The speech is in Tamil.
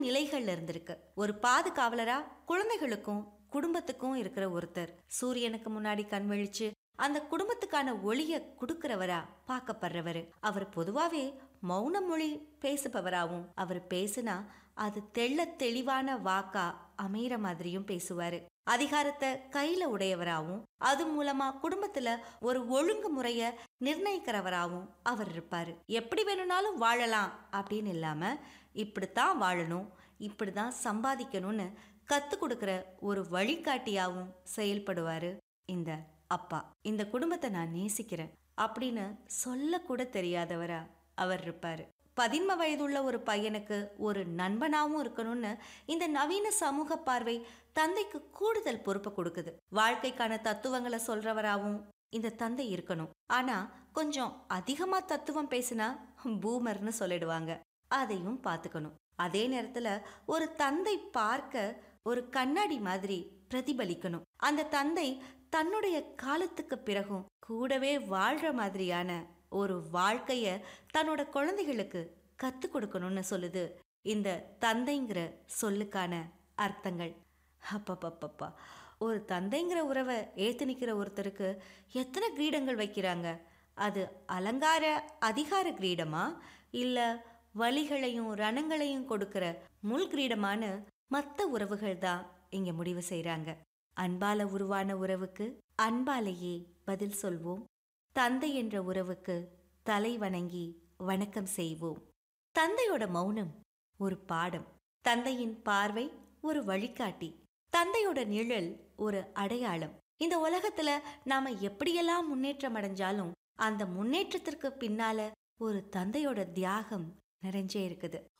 நிலைகள்ல இருந்திருக்கு ஒரு பாதுகாவலரா குழந்தைகளுக்கும் குடும்பத்துக்கும் இருக்கிற ஒருத்தர் சூரியனுக்கு முன்னாடி கண் விழிச்சு அந்த குடும்பத்துக்கான ஒளிய கொடுக்கிறவரா பார்க்கப்படுறவர் அவர் பொதுவாவே மௌன மொழி பேசுபவராகவும் அவர் பேசுனா அது தெள்ள தெளிவான வாக்கா அமையிற மாதிரியும் பேசுவாரு அதிகாரத்தை கையில உடையவராகவும் அது மூலமா குடும்பத்துல ஒரு ஒழுங்கு முறைய நிர்ணயிக்கிறவராகவும் அவர் இருப்பாரு எப்படி வேணும்னாலும் வாழலாம் அப்படின்னு இல்லாம இப்படித்தான் வாழணும் இப்படிதான் சம்பாதிக்கணும்னு கத்து கொடுக்கிற ஒரு வழிகாட்டியாவும் செயல்படுவாரு இந்த அப்பா இந்த குடும்பத்தை நான் நேசிக்கிறேன் அப்படின்னு சொல்லக்கூட தெரியாதவரா அவர் இருப்பாரு பதின்ம வயதுள்ள ஒரு பையனுக்கு ஒரு நண்பனாவும் இருக்கணும்னு இந்த நவீன சமூக பார்வை தந்தைக்கு கூடுதல் பொறுப்பை கொடுக்குது வாழ்க்கைக்கான தத்துவங்களை சொல்றவராவும் இந்த தந்தை இருக்கணும் ஆனா கொஞ்சம் அதிகமா தத்துவம் பேசினா பூமர்னு சொல்லிடுவாங்க அதையும் பார்த்துக்கணும் அதே நேரத்துல ஒரு தந்தை பார்க்க ஒரு கண்ணாடி மாதிரி பிரதிபலிக்கணும் அந்த தந்தை தன்னுடைய காலத்துக்கு பிறகும் கூடவே வாழ்ற மாதிரியான ஒரு வாழ்க்கைய தன்னோட குழந்தைகளுக்கு கத்து கொடுக்கணும்னு சொல்லுது இந்த தந்தைங்கிற சொல்லுக்கான அர்த்தங்கள் அப்பப்பப்பப்பா ஒரு தந்தைங்கிற உறவை ஏத்து நிக்கிற ஒருத்தருக்கு எத்தனை கிரீடங்கள் வைக்கிறாங்க அது அலங்கார அதிகார கிரீடமா இல்ல வலிகளையும் ரணங்களையும் கொடுக்கிற முள் கிரீடமான மற்ற உறவுகள் தான் இங்க முடிவு செய்றாங்க அன்பால உருவான உறவுக்கு அன்பாலேயே பதில் சொல்வோம் தந்தை என்ற உறவுக்கு தலை வணங்கி வணக்கம் செய்வோம் தந்தையோட மௌனம் ஒரு பாடம் தந்தையின் பார்வை ஒரு வழிகாட்டி தந்தையோட நிழல் ஒரு அடையாளம் இந்த உலகத்துல நாம எப்படியெல்லாம் முன்னேற்றம் அடைஞ்சாலும் அந்த முன்னேற்றத்திற்கு பின்னால ஒரு தந்தையோட தியாகம் நிறைஞ்சே இருக்குது